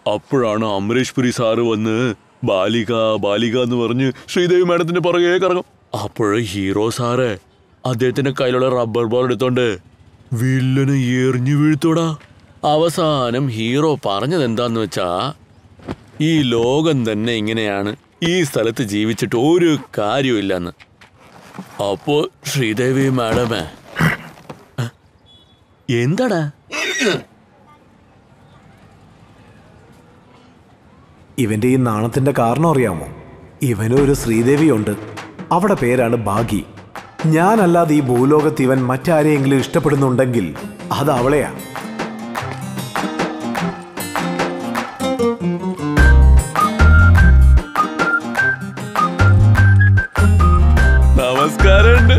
അപ്പോഴാണ് അമരീഷ് പുരി സാറ് വന്ന് ബാലിക ബാലിക എന്ന് പറഞ്ഞ് ശ്രീദേവി മാഡത്തിന്റെ പുറകെ കറങ്ങും അപ്പോഴ് ഹീറോ സാറ് അദ്ദേഹത്തിന്റെ കയ്യിലുള്ള റബ്ബർ ബോൾ എടുത്തോണ്ട് വില്ലനെ എറിഞ്ഞു വീഴ്ത്തോടാ അവസാനം ഹീറോ പറഞ്ഞത് എന്താന്ന് വെച്ചാ ഈ ലോകം തന്നെ ഇങ്ങനെയാണ് ഈ സ്ഥലത്ത് ജീവിച്ചിട്ട് ഒരു കാര്യമില്ലെന്ന് അപ്പോ ശ്രീദേവി മാഡമേ അ, എന്താടാ ഇവന്റെ ഈ നാണത്തിന്റെ കാരണം അറിയാമോ ഇവന് ഒരു ശ്രീദേവിയുണ്ട് അവിടെ പേരാണ് ഭാഗി ഞാനല്ലാതെ ഈ ഭൂലോകത്ത് ഇവൻ മറ്റാരെയെങ്കിലും ഇഷ്ടപ്പെടുന്നുണ്ടെങ്കിൽ അത് അവളെയാ നമസ്കാരമുണ്ട്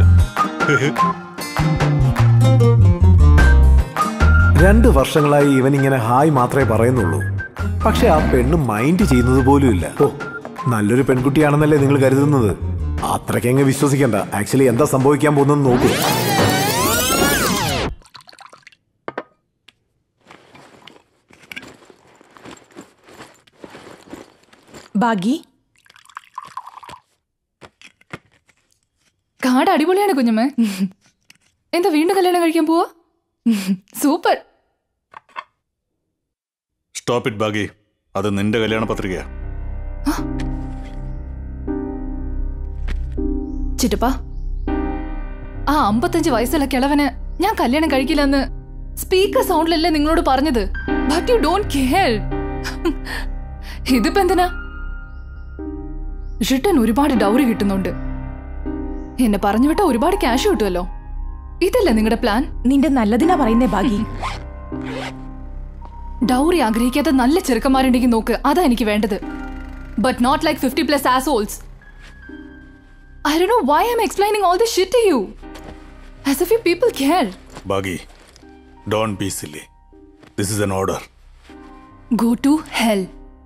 രണ്ട് വർഷങ്ങളായി ഇവൻ ഇങ്ങനെ ഹായ് മാത്രമേ പറയുന്നുള്ളൂ പക്ഷെ ആ പെണ്ണ് മൈൻഡ് ചെയ്യുന്നത് പോലും ഇല്ല ഓ നല്ലൊരു പെൺകുട്ടിയാണെന്നല്ലേ നിങ്ങൾ കരുതുന്നത് അത്രയ്ക്കങ്ങ് വിശ്വസിക്കണ്ട ആക്ച്വലി എന്താ സംഭവിക്കാൻ പോകുന്നത് നോക്കൂ ഭാഗി കാട് അടിപൊളിയാണ് കുഞ്ഞമ്മേ എന്താ വീണ്ടും കല്യാണം കഴിക്കാൻ പോവാ സൂപ്പർ സ്റ്റോപ്പ് ഇറ്റ് ബാഗി അത് നിന്റെ കല്യാണ പത്രികയാ ചിറ്റപ്പ ആ അമ്പത്തഞ്ച് വയസ്സുള്ള കിളവന് ഞാൻ കല്യാണം കഴിക്കില്ലെന്ന് സ്പീക്കർ സൗണ്ടിലല്ലേ നിങ്ങളോട് പറഞ്ഞത് ബട്ട് യു ഡോണ്ട് കെയർ ഇതിപ്പോ എന്തിനാ റിട്ടേൺ ഒരുപാട് ഡൗറി കിട്ടുന്നുണ്ട് എന്നെ പറഞ്ഞു വിട്ട ഒരുപാട് ക്യാഷ് കിട്ടുമല്ലോ ഇതല്ലേ നിങ്ങളുടെ പ്ലാൻ നിന്റെ നല്ലതിനാ പറയുന്നേ ഭാഗി ഡൗറി ആഗ്രഹിക്കാത്ത നല്ല ചെറുക്കന്മാരുണ്ടെങ്കിൽ നോക്ക് അതാ എനിക്ക് വേണ്ടത് but not like fifty plus assholes I do know why I'm explaining all this shit to you as if you people care ബാഗി don't be silly this is an order go to hell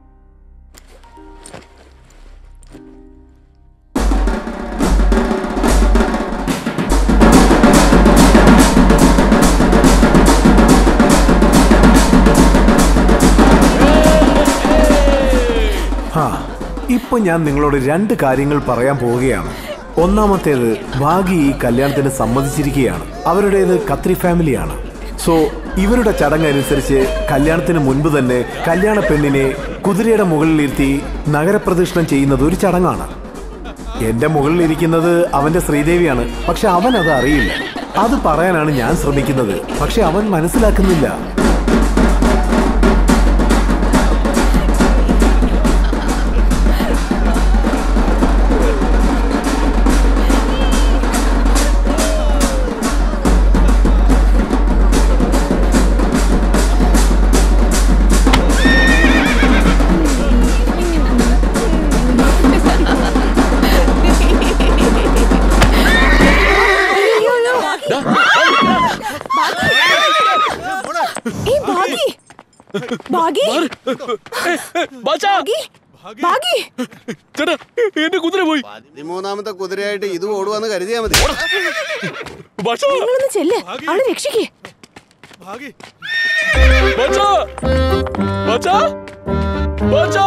ആ ഇപ്പൊ ഞാൻ നിങ്ങളോട് രണ്ട് കാര്യങ്ങൾ പറയാൻ പോവുകയാണ് ഒന്നാമത്തേത് ഭാഗി ഈ കല്യാണത്തിന് സമ്മതിച്ചിരിക്കുകയാണ് അവരുടേത് കത്രി ഫാമിലിയാണ് സോ ഇവരുടെ ചടങ്ങനുസരിച്ച് കല്യാണത്തിന് മുൻപ് തന്നെ കല്യാണ പെണ്ണിനെ കുതിരയുടെ മുകളിലിരുത്തി നഗരപ്രദക്ഷിണം ചെയ്യുന്നത് ഒരു ചടങ്ങാണ് എന്റെ മുകളിൽ ഇരിക്കുന്നത് അവന്റെ ശ്രീദേവിയാണ് പക്ഷെ അവൻ അത് അറിയില്ല അത് പറയാനാണ് ഞാൻ ശ്രമിക്കുന്നത് പക്ഷെ അവൻ മനസ്സിലാക്കുന്നില്ല ഏയ് ഭാഗി ഭാഗി ബാച്ചാ! ഭാഗി ചേട്ടാ എന്റെ കുതിര പോയി പതിമൂന്നാമത്തെ കുതിരയായിട്ട് ഇത് ഓടുവാന്ന് കരുതിയാ മതി ബാച്ചാ! നിങ്ങളൊന്ന് ചെല്ല് അവളെ രക്ഷിക്കേ ബാച്ചാ! ബാച്ചാ! ബാച്ചാ!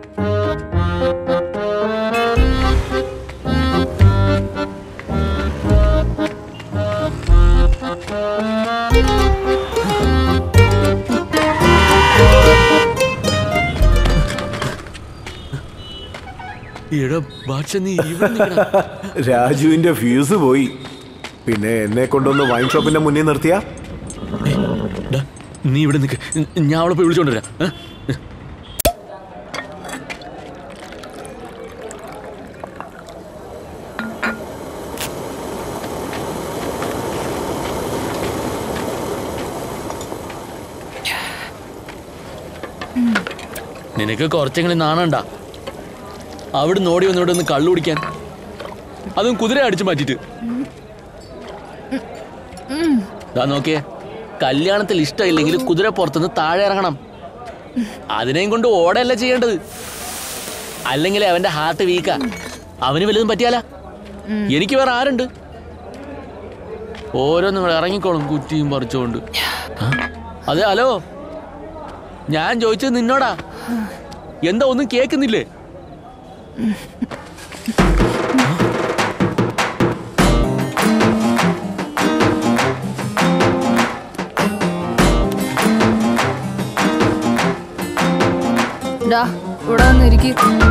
എടാ ബാച്ച നീ ഇവിടെ നിക്കടാ. രാജുവിന്റെ ഫ്യൂസ് പോയി പിന്നെ എന്നെ കൊണ്ടൊന്ന് വൈൻ ഷോപ്പിന്റെ മുന്നിൽ നിർത്തിയാ ഡാ, നീ ഇവിടെ നിൽക്ക് ഞാൻ അവളെ പോയി വിളിച്ചോണ്ട് വരാം ഏ? നിനക്ക് കുറച്ചെങ്കിലും നാണണ്ട അവിടെ നോടി വന്നോട് ഒന്ന് കള്ളു കുടിക്കാൻ അതും കുതിര അടിച്ചു മാറ്റിട്ട് ദാ നോക്കിയേ കല്യാണത്തിൽ ഇഷ്ടമില്ലെങ്കിൽ കുതിര പുറത്തുനിന്ന് താഴെ ഇറങ്ങണം അതിനെയും കൊണ്ട് ഓടല്ല ചെയ്യേണ്ടത് അല്ലെങ്കിൽ അവന്റെ ഹാർട്ട് വീക്കാ അവന് വലുതും പറ്റിയാല എനിക്ക് വേറെ ആരുണ്ട് ഓരോന്നും കൂടെ ഇറങ്ങിക്കോളും കുറ്റിയും പറിച്ചുകൊണ്ട് ആ? അതെ ഹലോ ഞാൻ ചോദിച്ചത് നിന്നോടാ എന്താ ഒന്നും കേക്കുന്നില്ലേ ഡാ ഇവിടെ വന്നിരിക്കും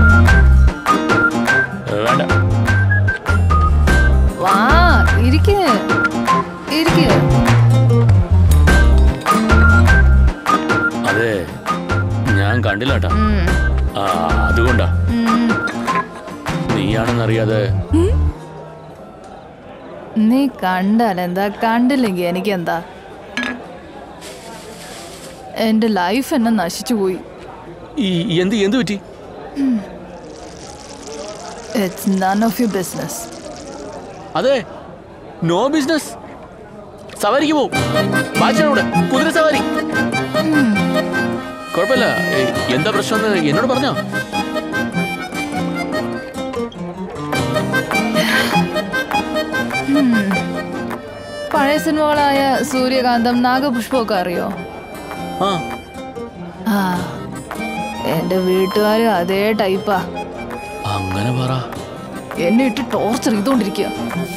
വേണ്ട വാ ഇരിക്ക് ഇരിക്ക് അതെ ഞാൻ കണ്ടില്ല കേട്ടാ ഉം, ആ അതുകൊണ്ടാ ഉം. നീയാണെന്നറിയാതെ നീ കണ്ടാൽ എന്താ കണ്ടില്ലെങ്കിൽ എനിക്ക് എന്താ എന്റെ ലൈഫ് എന്നെ നശിച്ചു പോയി ഈ എന്ത് എന്ത് പറ്റി it's none of you business അതെ നോ ബിസിനസ് സവാരിക്ക് പോവും ബാച്ചിയുടെ കൂടെ കുതിര സവാരി കുഴപ്പമില്ല ഏയ്, എന്താ പ്രശ്നം എന്ന് എന്നോട് പറഞ്ഞോ പഴയ സിനിമകളായ സൂര്യകാന്തം നാഗപുഷ്പമൊക്കെ അറിയോ ആ ആ എന്റെ വീട്ടുകാരും അതേ ടൈപ്പാ അങ്ങനെ പറ എന്നെ ഇട്ട് ടോർച്ചർ ചെയ്തോണ്ടിരിക്കുക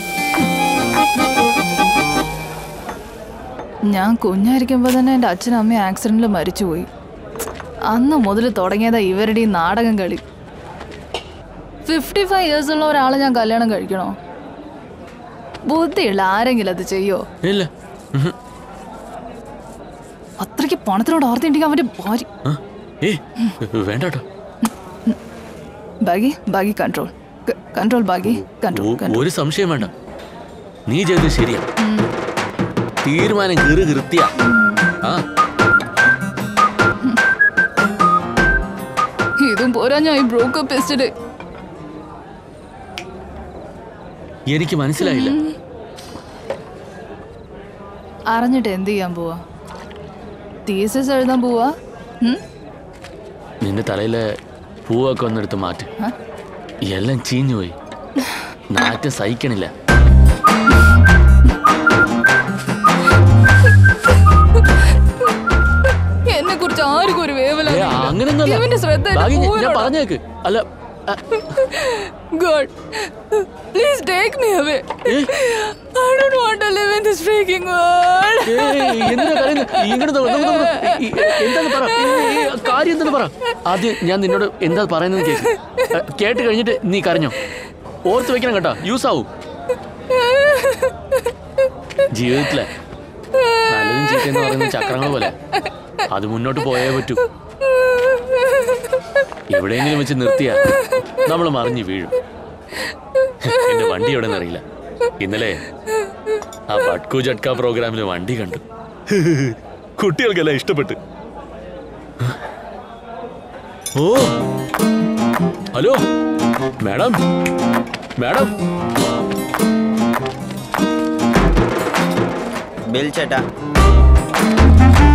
ഞാൻ കുഞ്ഞായിരിക്കുമ്പോൾ തന്നെ എൻ്റെ അച്ഛനും അമ്മയും ആക്സിഡന്റിൽ മരിച്ചുപോയി അന്ന് മുതൽ തുടങ്ങിയതാ ഇവരുടെ ഈ നാടകം കളി ഫിഫ്റ്റി ഫൈവ് ഇയേഴ്സ് ഉള്ള ഒരാളെ ഞാൻ കല്യാണം കഴിക്കണോ ബുദ്ധിയുള്ള ആരെങ്കിലും അത് ചെയ്യോ ഇല്ല ഉഹും. അത്രയ്ക്ക് പണത്തിനോട് ഓർത്തിണ്ടെങ്കിൽ അവന്റെ ഭാര്യ ആ, ഏയ് വേണ്ട കേട്ടോ ബാഗി ബാഗി കൺട്രോൾ കൺട്രോൾ ബാഗി കൺട്രോൾ ഒ- ഒരു സംശയം വേണ്ട നീ ചെയ്തത് ശരിയാ തീരുമാനം കീറി കൃത്യ ആ ഇതും പോരാ ഞാൻ ഈ ബ്രോക്കപ്പ് ടെസ്റ്റില് എനിക്ക് മനസ്സിലായില്ല അറിഞ്ഞിട്ട് എന്ത് ചെയ്യാൻ പോവാ തീസസ് എഴുതാൻ പോവാ ഉം? നിന്റെ തലയിലെ പൂവൊക്കെ ഒന്നെടുത്ത് മാറ്റ് ആ? എല്ലാം ചീഞ്ഞു പോയി നാറ്റം സഹിക്കണില്ല എന്നെ കുറിച്ച് ആർക്കും ഒരു വേവല ഏ, അങ്ങനെയൊന്നുമല്ല. ഇവന്റെ ശ്രദ്ധ എന്റെ ഭാഗ്യം ഞാൻ- ഞാൻ പൂവിനോടാ. പറഞ്ഞേക്ക് അല്ല അ, God, please take me away. I don't want to live in this freaking world. ഏയ്, എന്തിനാ കരയുന്നത്? ഇങ്ങോട്ട് നോക്ക്, നോക്ക്, നോക്ക്. ഈ- ഈ- എന്താന്ന് പറ ഈ- ഈ കാര്യം എന്താന്ന് പറ ആദ്യം ഞാൻ നിന്നോട് എന്താ പറയുന്നത് കേക്ക് അ, കേട്ട് കഴിഞ്ഞിട്ട് നീ കരഞ്ഞോ ഓർത്ത് വെക്കണം കേട്ടോ യൂസ് ആവും ജീവിതത്തിലെ നല്ലതും ചീത്തയെന്ന് പറയുന്ന ചക്രങ്ങൾ പോലെ അത് മുന്നോട്ട് പോയേ പറ്റൂ എവിടെയെങ്കിലും വെച്ച് നിർത്തിയാ നമ്മൾ മറിഞ്ഞു വീഴും എന്റെ വണ്ടി എവിടെ അറിയില്ല ഇന്നലെ ആ ബട്കു ജട്ക പ്രോഗ്രാമിൽ വണ്ടി കണ്ടു കുട്ടികൾക്കെല്ലാം ഇഷ്ടപ്പെട്ട് ഓ ഹലോ മാഡം മാഡം ബിൽ ചേട്ടാ